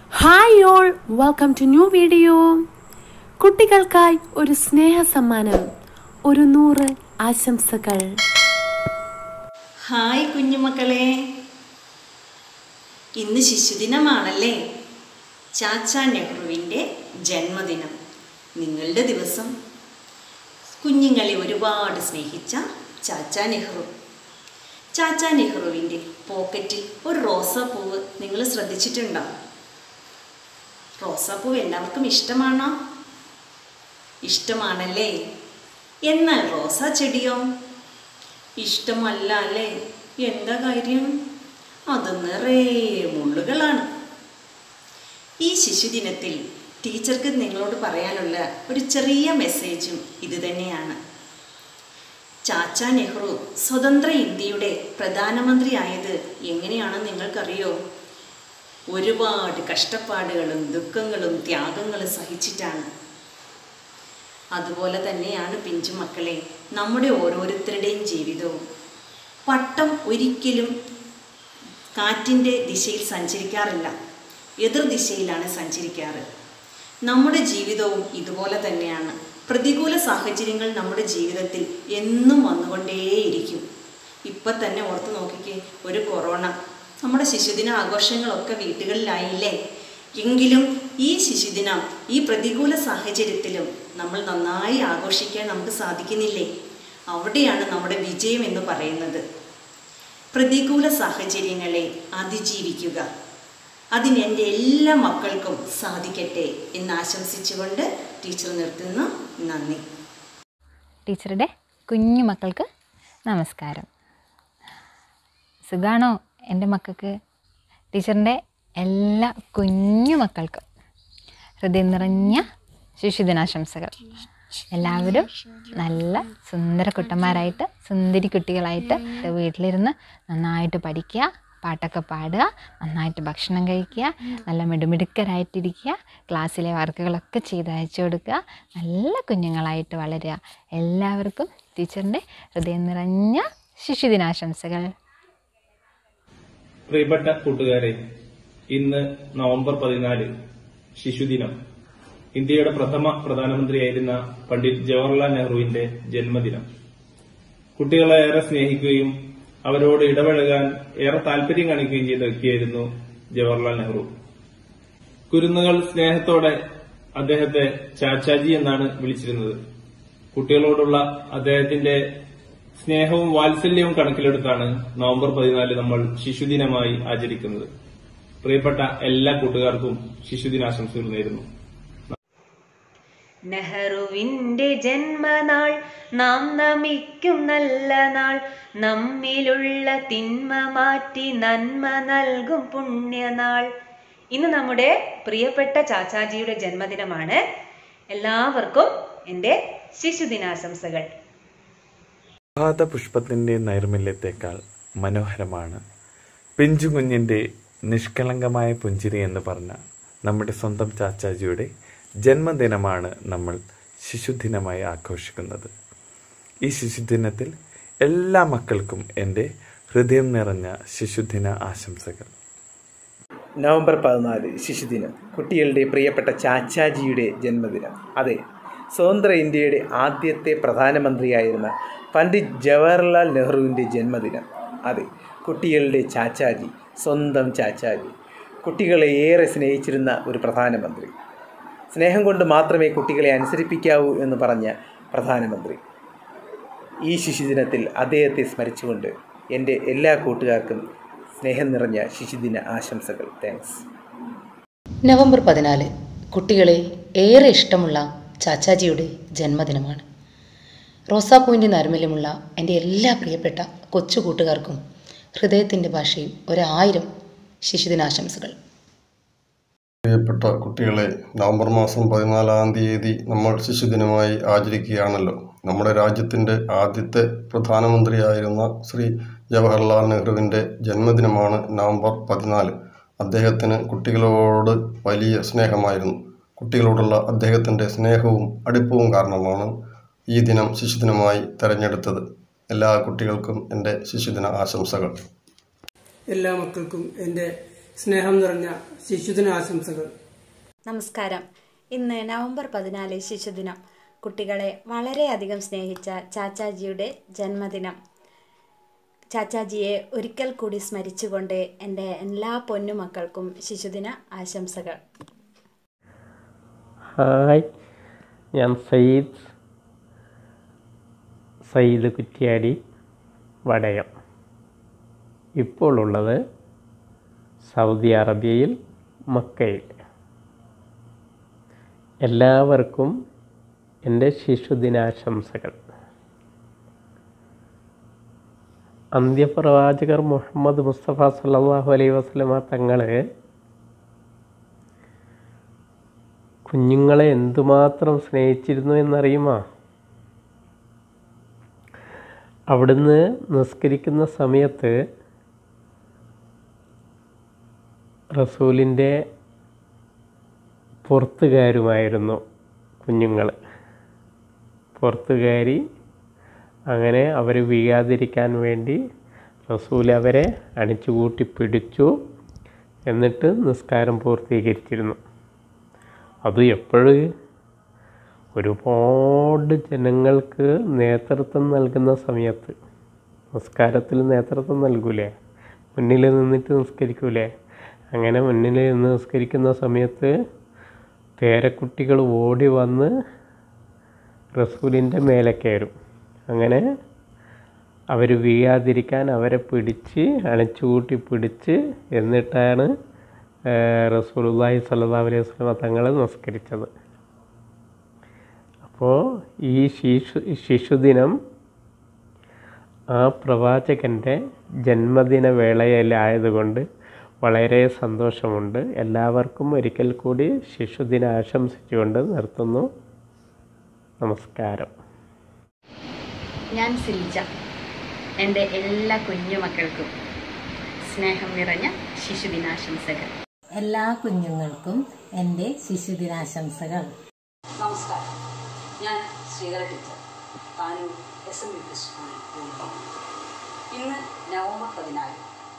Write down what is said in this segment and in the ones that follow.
hi all welcome to new video കുട്ടികൾക്കായി ഒരു സ്നേഹ സമ്മാനം ഒരു നൂറ് ആശംസകൾ ഹായ് കുഞ്ഞുമക്കളെ ഇന്ന് ശിശുദിനമാണല്ലേ ചാച്ച നെഹ്റുവിൻ്റെ ജന്മദിനം നിങ്ങളുടെ ദിവസം കുഞ്ഞുങ്ങളെ ഒരുപാട് സ്നേഹിച്ച ചാച്ച നെഹ്റു ചാച്ച നെഹ്റുവിൻ്റെ പോക്കറ്റിൽ ഒരു റോസാപ്പൂവ് നിങ്ങൾ ശ്രദ്ധിച്ചിട്ടുണ്ടോ റോസാപ്പൂവ് എല്ലാവർക്കും ഇഷ്ടമാണോ ഇഷ്ടമാണല്ലേ എന്നാൽ റോസാ ചെടിയോ ഇഷ്ടമല്ല അല്ലേ എന്താ കാര്യം അത് നിറയെ മുള്ളുകളാണ് ഈ ശിശുദിനത്തിൽ ടീച്ചർക്ക് നിങ്ങളോട് പറയാനുള്ള ഒരു ചെറിയ മെസ്സേജും ഇത് തന്നെയാണ് ചാച്ച നെഹ്റു സ്വതന്ത്ര ഇന്ത്യയുടെ പ്രധാനമന്ത്രിയായത് എങ്ങനെയാണെന്ന് നിങ്ങൾക്കറിയോ ഒരുപാട് കഷ്ടപ്പാടുകളും ദുഃഖങ്ങളും ത്യാഗങ്ങളും സഹിച്ചിട്ടാണ് അതുപോലെ തന്നെയാണ് പിഞ്ചുമക്കളെ നമ്മുടെ ഓരോരുത്തരുടെയും ജീവിതവും പട്ടം ഒരിക്കലും കാറ്റിൻ്റെ ദിശയിൽ സഞ്ചരിക്കാറില്ല എതിർ ദിശയിലാണ് സഞ്ചരിക്കാറ് നമ്മുടെ ജീവിതവും ഇതുപോലെ തന്നെയാണ് പ്രതികൂല സാഹചര്യങ്ങൾ നമ്മുടെ ജീവിതത്തിൽ എന്നും വന്നുകൊണ്ടേയിരിക്കും ഇപ്പം തന്നെ ഓർത്ത് നോക്കിക്കേ ഒരു കൊറോണ നമ്മുടെ ശിശുദിന ആഘോഷങ്ങളൊക്കെ വീട്ടുകളിലായില്ലേ എങ്കിലും ഈ ശിശുദിനം ഈ പ്രതികൂല സാഹചര്യത്തിലും നമ്മൾ നന്നായി ആഘോഷിക്കാൻ നമുക്ക് സാധിക്കുന്നില്ലേ അവിടെയാണ് നമ്മുടെ വിജയം എന്ന് പറയുന്നത് പ്രതികൂല സാഹചര്യങ്ങളെ അതിജീവിക്കുക അതിന് എൻ്റെ എല്ലാ മക്കൾക്കും സാധിക്കട്ടെ എന്ന് ആശംസിച്ചുകൊണ്ട് ടീച്ചർ നിർത്തുന്നു നന്ദി ടീച്ചറുടെ കുഞ്ഞു മക്കൾക്ക് നമസ്കാരം സുഖാണോ എൻ്റെ മക്കൾക്ക് ടീച്ചറിൻ്റെ എല്ലാ കുഞ്ഞു മക്കൾക്കും ഹൃദയം നിറഞ്ഞ ശിശുദിനാശംസകൾ എല്ലാവരും നല്ല സുന്ദര കുട്ടന്മാരായിട്ട് സുന്ദരി കുട്ടികളായിട്ട് വീട്ടിലിരുന്ന് നന്നായിട്ട് പഠിക്കുക പാട്ടൊക്കെ പാടുക നന്നായിട്ട് ഭക്ഷണം കഴിക്കുക നല്ല മിടുമിടുക്കരായിട്ടിരിക്കുക ക്ലാസ്സിലെ വർക്കുകളൊക്കെ ചെയ്ത് അയച്ചു കൊടുക്കുക നല്ല കുഞ്ഞുങ്ങളായിട്ട് വളരുക എല്ലാവർക്കും ടീച്ചറിൻ്റെ ഹൃദയം നിറഞ്ഞ ശിശുദിനാശംസകൾ പ്രിയപ്പെട്ട കൂട്ടുകാരെ ഇന്ന് നവംബർ പതിനാല് ശിശുദിനം ഇന്ത്യയുടെ പ്രഥമ പ്രധാനമന്ത്രിയായിരുന്ന പണ്ഡിറ്റ് ജവഹർലാൽ നെഹ്റുവിന്റെ ജന്മദിനം കുട്ടികളെ ഏറെ സ്നേഹിക്കുകയും അവരോട് ഇടപഴകാൻ ഏറെ താല്പര്യം കാണിക്കുകയും ചെയ്ത വ്യക്തിയായിരുന്നു ജവഹർലാൽ നെഹ്റു കുരുന്നുകൾ സ്നേഹത്തോടെ അദ്ദേഹത്തെ ചാച്ചാജി എന്നാണ് വിളിച്ചിരുന്നത് കുട്ടികളോടുള്ള അദ്ദേഹത്തിന്റെ സ്നേഹവും വാത്സല്യവും കണക്കിലെടുത്താണ് നവംബർ പതിനാല് നമ്മൾ ശിശുദിനമായി ആചരിക്കുന്നത് പ്രിയപ്പെട്ട എല്ലാ കൂട്ടുകാർക്കും ശിശുദിനാശംസകൾ നേരുന്നു നെഹ്റുവിന്റെ ജന്മനാൾ നാം നമിക്കും നല്ല നാൾ നമ്മിലുള്ള തിന്മ മാറ്റി നന്മ നൽകും പുണ്യനാൾ ഇന്ന് നമ്മുടെ പ്രിയപ്പെട്ട ചാച്ചാജിയുടെ ജന്മദിനമാണ് എല്ലാവർക്കും എൻ്റെ ശിശുദിനാശംസകൾ പ്രഭാത പുഷ്പത്തിൻ്റെ നൈർമല്യത്തേക്കാൾ മനോഹരമാണ് പിഞ്ചുകുഞ്ഞിൻ്റെ നിഷ്കളങ്കമായ പുഞ്ചിരി എന്ന് പറഞ്ഞ നമ്മുടെ സ്വന്തം ചാച്ചാജിയുടെ ജന്മദിനമാണ് നമ്മൾ ശിശുദിനമായി ആഘോഷിക്കുന്നത് ഈ ശിശുദിനത്തിൽ എല്ലാ മക്കൾക്കും എൻ്റെ ഹൃദയം നിറഞ്ഞ ശിശുദിന ആശംസകൾ നവംബർ പതിനാല് ശിശുദിനം കുട്ടികളുടെ പ്രിയപ്പെട്ട ചാച്ചാജിയുടെ ജന്മദിനം അതെ സ്വതന്ത്ര ഇന്ത്യയുടെ ആദ്യത്തെ പ്രധാനമന്ത്രിയായിരുന്ന പണ്ഡിറ്റ് ജവഹർലാൽ നെഹ്റുവിൻ്റെ ജന്മദിനം അതെ കുട്ടികളുടെ ചാച്ചാജി സ്വന്തം ചാച്ചാജി കുട്ടികളെ ഏറെ സ്നേഹിച്ചിരുന്ന ഒരു പ്രധാനമന്ത്രി സ്നേഹം കൊണ്ട് മാത്രമേ കുട്ടികളെ അനുസരിപ്പിക്കാവൂ എന്ന് പറഞ്ഞ പ്രധാനമന്ത്രി ഈ ശിശുദിനത്തിൽ അദ്ദേഹത്തെ സ്മരിച്ചുകൊണ്ട് എൻ്റെ എല്ലാ കൂട്ടുകാർക്കും സ്നേഹം നിറഞ്ഞ ശിശുദിന ആശംസകൾ താങ്ക്സ് നവംബർ പതിനാല് കുട്ടികളെ ഏറെ ഇഷ്ടമുള്ള ചാച്ചാജിയുടെ ജന്മദിനമാണ് റോസാപ്പൂവിൻ്റെ നൈർമല്യമുള്ള എൻ്റെ എല്ലാ പ്രിയപ്പെട്ട കൊച്ചു കൂട്ടുകാർക്കും ഹൃദയത്തിൻ്റെ ഭാഷയിൽ ഒരായിരം ശിശുദിനാശംസകൾ പ്രിയപ്പെട്ട കുട്ടികളെ നവംബർ മാസം പതിനാലാം തീയതി നമ്മൾ ശിശുദിനമായി ആചരിക്കുകയാണല്ലോ നമ്മുടെ രാജ്യത്തിൻ്റെ ആദ്യത്തെ പ്രധാനമന്ത്രിയായിരുന്ന ശ്രീ ജവഹർലാൽ നെഹ്റുവിൻ്റെ ജന്മദിനമാണ് നവംബർ പതിനാല് അദ്ദേഹത്തിന് കുട്ടികളോട് വലിയ സ്നേഹമായിരുന്നു കുട്ടികളോടുള്ള അദ്ദേഹത്തിൻ്റെ സ്നേഹവും അടുപ്പവും കാരണമാണ് ഈ ദിനം ശിശുദിനമായി തെരഞ്ഞെടുത്തത് എല്ലാ കുട്ടികൾക്കും എൻ്റെ ശിശുദിന ആശംസകൾ എല്ലാ മക്കൾക്കും എൻ്റെ സ്നേഹം നിറഞ്ഞ ശിശുദിന ആശംസകൾ നമസ്കാരം ഇന്ന് നവംബർ പതിനാല് ശിശുദിനം കുട്ടികളെ വളരെയധികം സ്നേഹിച്ച ചാച്ചാജിയുടെ ജന്മദിനം ചാച്ചാജിയെ ഒരിക്കൽ കൂടി സ്മരിച്ചുകൊണ്ട് എൻ്റെ എല്ലാ പൊന്നുമക്കൾക്കും ശിശുദിന ആശംസകൾ ഹായ് ഞാൻ സയ്യിദ് സയ്യിദ് കുറ്റ്യാടി വടയം ഇപ്പോൾ ഉള്ളത് സൗദി അറേബ്യയിൽ മക്കയിൽ എല്ലാവർക്കും എൻ്റെ ശിശുദിനാശംസകൾ അന്ത്യപ്രവാചകർ മുഹമ്മദ് മുസ്തഫ സല്ലല്ലാഹു അലൈഹി വസല്ലമ തങ്ങൾ കുഞ്ഞുങ്ങളെ എന്തുമാത്രം സ്നേഹിച്ചിരുന്നു എന്നറിയുമോ അവിടുന്ന് നിസ്കരിക്കുന്ന സമയത്ത് റസൂലിൻ്റെ പുറത്തുകാരുമായിരുന്നു കുഞ്ഞുങ്ങൾ പുറത്തുകാരി അങ്ങനെ അവർ വീഴാതിരിക്കാൻ വേണ്ടി റസൂൽ അവരെ അണിച്ചുകൂട്ടി പിടിച്ചു എന്നിട്ട് നിസ്കാരം പൂർത്തീകരിച്ചിരുന്നു അത് എപ്പോഴും ഒരുപാട് ജനങ്ങൾക്ക് നേതൃത്വം നൽകുന്ന സമയത്ത് നിസ്കാരത്തിൽ നേതൃത്വം നൽകൂലേ മുന്നിൽ നിന്നിട്ട് നിസ്കരിക്കൂലേ അങ്ങനെ മുന്നിൽ നിന്ന് നിസ്കരിക്കുന്ന സമയത്ത് പേരക്കുട്ടികൾ ഓടി വന്ന് റസൂലിൻ്റെ മേലെ കയറും അങ്ങനെ അവർ വീഴാതിരിക്കാൻ അവരെ പിടിച്ച് അണച്ചുകൂട്ടി പിടിച്ച് എന്നിട്ടാണ് റസൂലുള്ളാഹി സ്വല്ലല്ലാഹു അലൈഹി വസല്ലമ തങ്ങൾ നമസ്കരിച്ചത് അപ്പോൾ ഈ ശിശു ശിശുദിനം ആ പ്രവാചകൻ്റെ ജന്മദിന വേളയിലായതുകൊണ്ട് വളരെ സന്തോഷമുണ്ട് എല്ലാവർക്കും ഒരിക്കൽ കൂടി ശിശുദിന ആശംസിച്ചുകൊണ്ട് നിർത്തുന്നു നമസ്കാരം ഞാൻ സിൽജ എൻ്റെ എല്ലാ കുഞ്ഞുമക്കൾക്കും സ്നേഹം നിറഞ്ഞ ശിശുദിനാശംസകൾ എല്ലാ കുഞ്ഞുങ്ങൾക്കും എൻ്റെ ശിശുദിനാശംസകൾ നമസ്കാരം ഞാൻ Sreedhara teacher Tanur S M U P സ്കൂളിൽ പോകുന്നു ഇന്ന് നവംബർ പതിനാല്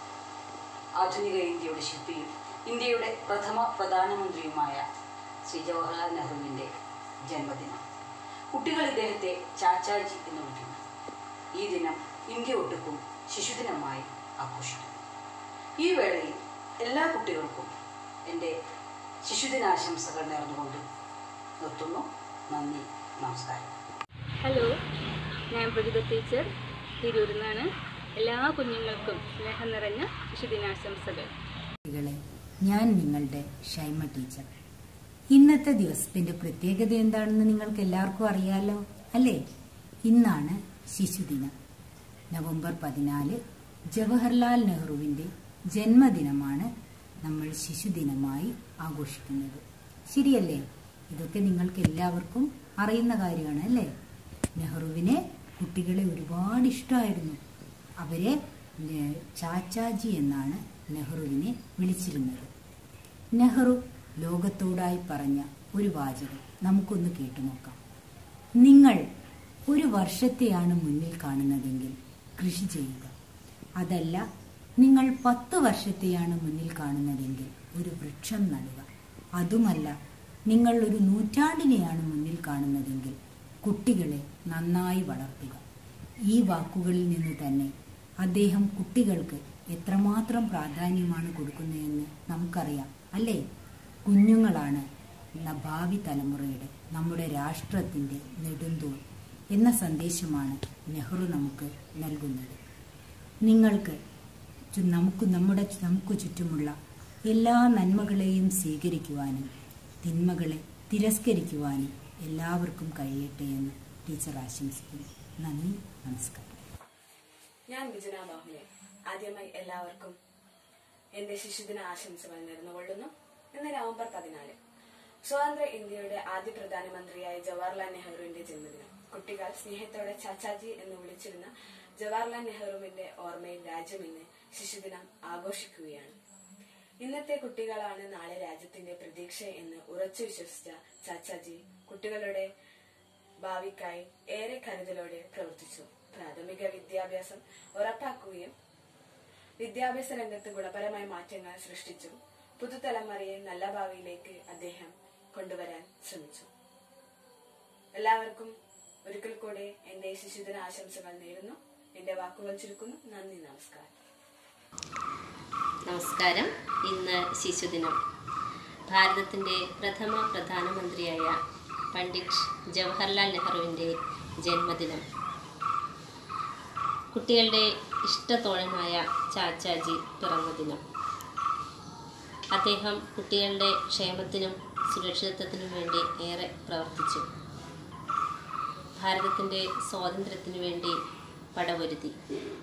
ആധുനിക ഇന്ത്യയുടെ ശില്പിയും ഇന്ത്യയുടെ പ്രഥമ പ്രധാനമന്ത്രിയുമായ ശ്രീ ജവഹർലാൽ നെഹ്റുവിൻ്റെ ജന്മദിനം കുട്ടികൾ ഇദ്ദേഹത്തെ ചാച്ചാജി എന്ന് വിളിക്കുന്നു ഈ ദിനം ഇന്ത്യ ഒട്ടുക്കും ശിശുദിനമായി ആഘോഷിക്കുന്നു ഈ വേളയിൽ എല്ലാ കുട്ടികൾക്കും എൻ്റെ ശിശുദിനാശംസകൾ നേർന്നുകൊണ്ട് നിർത്തുന്നു നന്ദി നമസ്കാരം ഹലോ ഞാൻ പ്രജിത ടീച്ചർ തിരൂരിൽ നിന്നാണ് എല്ലാ കുഞ്ഞുങ്ങൾക്കും സ്നേഹം നിറഞ്ഞ ശിശുദിനാശംസകൾ കുട്ടികളെ ഞാൻ നിങ്ങളുടെ ഷൈമ ടീച്ചർ ഇന്നത്തെ ദിവസത്തിന്റെ പ്രത്യേകത എന്താണെന്ന് നിങ്ങൾക്ക് എല്ലാവർക്കും അറിയാലോ അല്ലേ ഇന്നാണ് ശിശുദിനം നവംബർ പതിനാല് ജവഹർലാൽ നെഹ്റുവിൻ്റെ ജന്മദിനമാണ് നമ്മൾ ശിശുദിനമായി ആഘോഷിക്കുന്നത് ശരിയല്ലേ ഇതൊക്കെ നിങ്ങൾക്ക് എല്ലാവർക്കും അറിയുന്ന കാര്യമാണ് അല്ലേ നെഹ്റുവിനെ കുട്ടികളെ ഒരുപാട് ഇഷ്ടമായിരുന്നു അവരെ നെ- ചാച്ചാജി എന്നാണ് നെഹ്റുവിനെ വിളിച്ചിരുന്നത് നെഹ്റു ലോകത്തോടായി പറഞ്ഞ ഒരു വാചകം നമുക്കൊന്ന് കേട്ടു നോക്കാം നിങ്ങൾ ഒരു വർഷത്തെയാണ് മുന്നിൽ കാണുന്നതെങ്കിൽ കൃഷി ചെയ്യുക അതല്ല നിങ്ങൾ പത്ത് വർഷത്തെയാണ് മുന്നിൽ കാണുന്നതെങ്കിൽ ഒരു വൃക്ഷം നടുക അതുമല്ല നിങ്ങൾ ഒരു നൂറ്റാണ്ടിനെയാണ് മുന്നിൽ കാണുന്നതെങ്കിൽ കുട്ടികളെ നന്നായി വളർത്തുക ഈ വാക്കുകളിൽ നിന്ന് തന്നെ അദ്ദേഹം കുട്ടികൾക്ക് എത്രമാത്രം പ്രാധാന്യമാണ് കൊടുക്കുന്നതെന്ന് നമുക്കറിയാം അല്ലേ കുഞ്ഞുങ്ങളാണ് ന- ഭാവി തലമുറയുടെ നമ്മുടെ രാഷ്ട്രത്തിൻ്റെ നെടുന്തൂൺ എന്ന സന്ദേശമാണ് നെഹ്റു നമുക്ക് നൽകുന്നത് നിങ്ങൾക്ക് ചു- നമുക്ക് നമ്മുടെ ചു- നമുക്ക് ചുറ്റുമുള്ള എല്ലാ നന്മകളെയും സ്വീകരിക്കുവാനും തിന്മകളെ തിരസ്കരിക്കുവാനും എല്ലാവർക്കും കഴിയട്ടെ എന്ന് ടീച്ചർ ആശംസിക്കുന്നു നന്ദി നമസ്കാരം ഞാൻ വിജന ബാഹുലെ ആദ്യമായി എല്ലാവർക്കും എന്റെ ശിശുദിന ആശംസകൾ നേർന്നുകൊള്ളുന്നു ഇന്ന് നവംബർ പതിനാല് സ്വതന്ത്ര ഇന്ത്യയുടെ ആദ്യ പ്രധാനമന്ത്രിയായ ജവഹർലാൽ നെഹ്റുവിന്റെ ജന്മദിനം കുട്ടികൾ സ്നേഹത്തോടെ ചാച്ചാജി എന്ന് വിളിച്ചിരുന്ന ജവഹർലാൽ നെഹ്റുവിന്റെ ഓർമ്മയിൽ രാജ്യം ഇന്ന് ശിശുദിനം ആഘോഷിക്കുകയാണ് ഇന്നത്തെ കുട്ടികളാണ് നാളെ രാജ്യത്തിന്റെ പ്രതീക്ഷ എന്ന് ഉറച്ചു വിശ്വസിച്ച ചാച്ചാജി കുട്ടികളുടെ ഭാവിക്കായി ഏറെ കരുതലോടെ പ്രവർത്തിച്ചു പ്രാഥമിക വിദ്യാഭ്യാസം ഉറപ്പാക്കുകയും വിദ്യാഭ്യാസ രംഗത്ത് ഗുണപരമായ മാറ്റങ്ങൾ സൃഷ്ടിച്ചു പുതുതലമുറയെ നല്ല ഭാവിയിലേക്ക് അദ്ദേഹം കൊണ്ടുവരാൻ ശ്രമിച്ചു എല്ലാവർക്കും ഒരിക്കൽ കൂടെ എന്റെ ശിശുദിന ആശംസകൾ നേരുന്നു എന്റെ വാക്കുകൾ ചുരുക്കുന്നു നന്ദി നമസ്കാരം നമസ്കാരം ഇന്ന് ശിശുദിനം ഭാരതത്തിൻ്റെ പ്രഥമ പ്രധാനമന്ത്രിയായ പണ്ഡിറ്റ് ജവഹർലാൽ നെഹ്റുവിൻ്റെ ജന്മദിനം കുട്ടികളുടെ ഇഷ്ടത്തോഴനായ ചാച്ചാജി പിറന്ന ദിനം അദ്ദേഹം കുട്ടികളുടെ ക്ഷേമത്തിനും സുരക്ഷിതത്വത്തിനും വേണ്ടി ഏറെ പ്രവർത്തിച്ചു ഭാരതത്തിൻ്റെ സ്വാതന്ത്ര്യത്തിനു വേണ്ടി പടപൊരുതി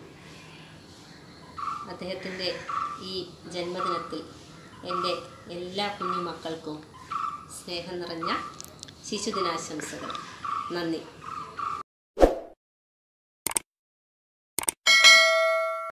അദ്ദേഹത്തിൻ്റെ ഈ ജന്മദിനത്തിൽ എൻ്റെ എല്ലാ കുഞ്ഞു മക്കൾക്കും സ്നേഹം നിറഞ്ഞ ശിശുദിനാശംസകൾ നന്ദി